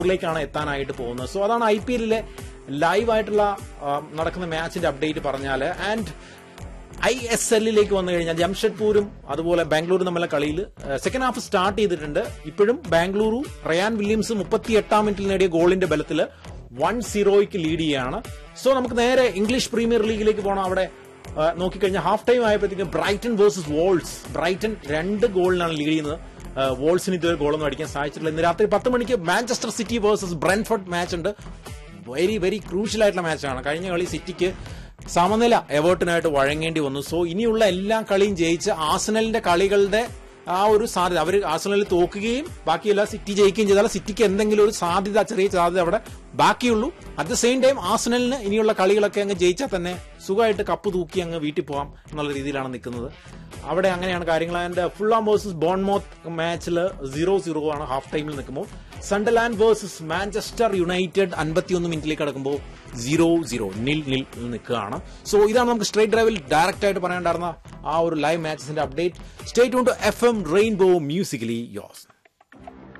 ിലേക്കാണ് എത്താനായിട്ട് പോകുന്നത് സോ അതാണ് ഐ പി എല്ലിലെ ലൈവ് ആയിട്ടുള്ള ആ, നടക്കുന്ന മാച്ചിന്റെ അപ്ഡേറ്റ് പറഞ്ഞാൽ ആൻഡ് ഐ എസ് എല്ലിലേക്ക് വന്നു കഴിഞ്ഞാൽ ജംഷഡ്പൂരും അതുപോലെ ബാംഗ്ലൂരും തമ്മിലുള്ള കളിയിൽ സെക്കൻഡ് ഹാഫ് സ്റ്റാർട്ട് ചെയ്തിട്ടുണ്ട് ഇപ്പോഴും ബാംഗ്ലൂരു റയാൻ വില്യംസ് മുപ്പത്തി എട്ടാം മിനിറ്റിൽ നേടിയ ഗോളിന്റെ ബലത്തിൽ വൺ സീറോയ്ക്ക് ലീഡ് ചെയ്യാണ് സോ നമുക്ക് നേരെ ഇംഗ്ലീഷ് പ്രീമിയർ ലീഗിലേക്ക് പോകണം അവിടെ ആ, നോക്കിക്കഴിഞ്ഞാൽ ഹാഫ് ടൈം ആയപ്പോഴത്തേക്കും ബ്രൈറ്റൺ വേഴ്സസ് വോൾസ് ബ്രൈറ്റൺ രണ്ട് ഗോളിനാണ് ലീഡ് ചെയ്യുന്നത് ആ, വോൾസിന് ഇതുവരെ ഗോളൊന്നും അടിക്കാൻ സാധിച്ചിട്ടില്ല ഇന്ന് രാത്രി പത്ത് മണിക്ക് Manchester City versus Brentford match ഉണ്ട് വെരി വെരി ക്രൂഷ്യൽ ആയിട്ടുള്ള മാച്ചാണ് കഴിഞ്ഞ കളി സിറ്റിക്ക് സമനില എവേർട്ടിനായിട്ട് വഴങ്ങേണ്ടി വന്നു സോ ഇനിയുള്ള എല്ലാ കളിയും ജയിച്ച് ആസനലിന്റെ കളികളുടെ ആ ഒരു സാധ്യത അവർ ആസനലിൽ തോക്കുകയും ബാക്കിയെല്ലാം സിറ്റി ജയിക്കുകയും ചെയ്താൽ സിറ്റിക്ക് എന്തെങ്കിലും ഒരു സാധ്യത ചെറിയ സാധ്യത അവിടെ ബാക്കിയുള്ളൂ അറ്റ് ദ സെയിം ടൈം ആസനലിന് ഇനിയുള്ള കളികളൊക്കെ അങ്ങ് ജയിച്ചാൽ തന്നെ സുഖമായിട്ട് കപ്പ് തൂക്കി അങ്ങ് വീട്ടിൽ പോകാം എന്നുള്ള രീതിയിലാണ് നിൽക്കുന്നത് അവിടെ അങ്ങനെയാണ് കാര്യങ്ങൾ ആൻഡ് ഫുള്ളാം വേഴ്സസ് ബോൺമോത്ത് മാച്ചിൽ സീറോ സീറോ ആണ് ഹാഫ് ടൈമിൽ നിൽക്കുമ്പോൾ സണ്ടർലാൻഡ് വേഴ്സസ് മാഞ്ചസ്റ്റർ യുണൈറ്റഡ് അൻപത്തിയൊന്ന് മിനിറ്റിലേക്ക് കടക്കുമ്പോൾ സീറോ സീറോ നിൽ നിൽ നിൽക്കുകയാണ് സോ ഇതാണ് നമുക്ക് സ്ട്രേറ്റ് ഡ്രൈവിൽ ഡയറക്റ്റ് ആയിട്ട് പറയാനുണ്ടായിരുന്ന ആ ഒരു ലൈവ് മാച്ചസിന്റെ update state to F M rainbow musically യോസ്